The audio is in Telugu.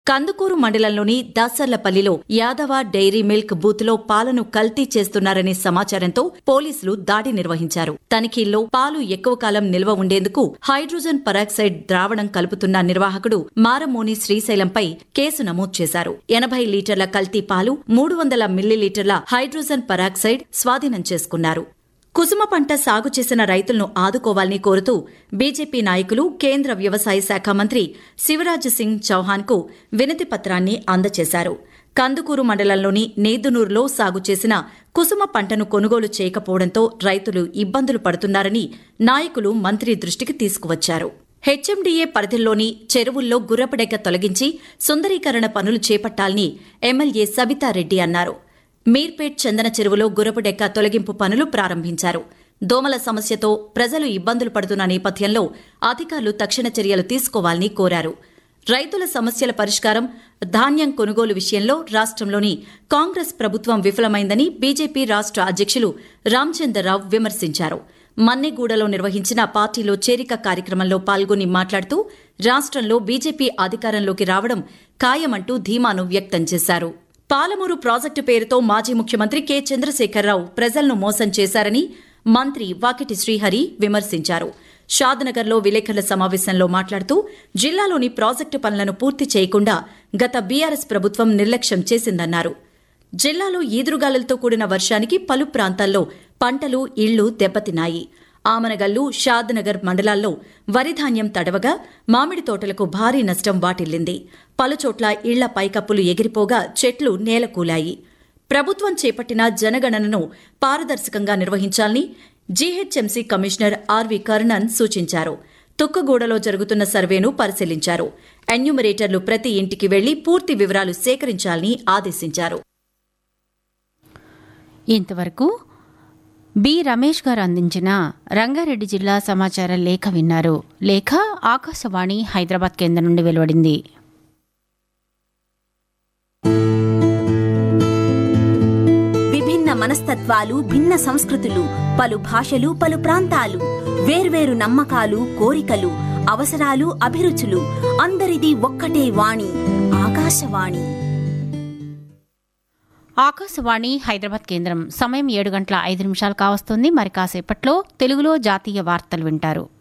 కందుకూరు మండలంలోని దాసర్లపల్లిలో యాదవ డైరీ మిల్క్ బూత్లో పాలను కల్తీ చేస్తున్నారనే సమాచారంతో పోలీసులు దాడి నిర్వహించారు తనిఖీల్లో పాలు ఎక్కువ కాలం నిల్వ ఉండేందుకు హైడ్రోజన్ పరాక్సైడ్ ద్రావణం కలుపుతున్న నిర్వాహకుడు మారమోని శ్రీశైలంపై కేసు నమోదు చేశారు ఎనభై లీటర్ల కల్తీ పాలు మూడు వందల మిల్లీలీటర్ల హైడ్రోజన్ పరాక్సైడ్ స్వాధీనం చేసుకున్నారు కుసుమ పంట సాగు చేసిన రైతులను ఆదుకోవాలని కోరుతూ బీజేపీ నాయకులు కేంద్ర వ్యవసాయ శాఖ మంత్రి శివరాజ్ సింగ్ చౌహాన్కు వినతి పత్రాన్ని అందజేశారు కందుకూరు మండలంలోని నేదునూరులో సాగు చేసిన కుసుమ పంటను కొనుగోలు చేయకపోవడంతో రైతులు ఇబ్బందులు పడుతున్నారని నాయకులు మంత్రి దృష్టికి తీసుకువచ్చారు హెచ్ఎండీఏ పరిధిలోని చెరువుల్లో గుర్రపడెక్క తొలగించి సుందరీకరణ పనులు చేపట్టాలని ఎమ్మెల్యే సబితారెడ్డి అన్నారు మీర్పేట్ చందన చెరువులో గుర్రపుడెక్క తొలగింపు పనులు ప్రారంభించారు దోమల సమస్యతో ప్రజలు ఇబ్బందులు పడుతున్న నేపథ్యంలో అధికారులు తక్షణ చర్యలు తీసుకోవాలని కోరారు రైతుల సమస్యల పరిష్కారం ధాన్యం కొనుగోలు విషయంలో రాష్ట్రంలోని కాంగ్రెస్ ప్రభుత్వం విఫలమైందని బీజేపీ రాష్ట్ర అధ్యక్షులు రామచంద్రరావు విమర్శించారు మన్నెగూడలో నిర్వహించిన పార్టీలో చేరిక కార్యక్రమంలో పాల్గొని మాట్లాడుతూ రాష్ట్రంలో బీజేపీ అధికారంలోకి రావడం ఖాయమంటూ ధీమాను వ్యక్తం చేశారు పాలమూరు ప్రాజెక్టు పేరుతో మాజీ ముఖ్యమంత్రి కె చంద్రశేఖరరావు ప్రజలను మోసం చేశారని మంత్రి వాకిటి శ్రీహరి విమర్శించారు షాద్నగర్లో విలేకరుల సమావేశంలో మాట్లాడుతూ జిల్లాలోని ప్రాజెక్టు పనులను పూర్తి చేయకుండా గత బీఆర్ఎస్ ప్రభుత్వం నిర్లక్ష్యం చేసిందన్నారు జిల్లాలో ఈదురుగాలులతో కూడిన వర్షానికి పలు ప్రాంతాల్లో పంటలు ఇళ్లు దెబ్బతిన్నాయి ఆమనగల్లు షాద్నగర్ మండలాల్లో వరిధాన్యం తడవగా మామిడి తోటలకు భారీ నష్టం వాటిల్లింది పలుచోట్ల ఇళ్ల పైకప్పులు ఎగిరిపోగా చెట్లు నేలకూలాయి ప్రభుత్వం చేపట్టిన జనగణనను పారదర్శకంగా నిర్వహించాలని జీహెచ్ఎంసీ కమిషనర్ ఆర్వి కర్ణన్ సూచించారు తుక్కగూడలో జరుగుతున్న సర్వేను పరిశీలించారు ఎన్యూమరేటర్లు ప్రతి ఇంటికి వెళ్లి పూర్తి వివరాలు సేకరించాలని ఆదేశించారు ఇంతవరకు బి రమేష్ గారు అందించిన రంగారెడ్డి జిల్లా సమాచార లేఖ విన్నారు లేఖ ఆకాశవాణి హైదరాబాద్ కేంద్రం నుండి వెలువడింది విభిన్న మనస్తత్వాలు భిన్న సంస్కృతులు పలు భాషలు పలు ప్రాంతాలు వేర్వేరు నమ్మకాలు కోరికలు అవసరాలు అభిరుచులు అందరిది ఒక్కటే వాణి ఆకాశవాణి ఆకాశవాణి హైదరాబాద్ కేంద్రం సమయం ఏడు గంటల ఐదు నిమిషాలు కావస్తుంది మరి కాసేపట్లో తెలుగులో జాతీయ వార్తలు వింటారు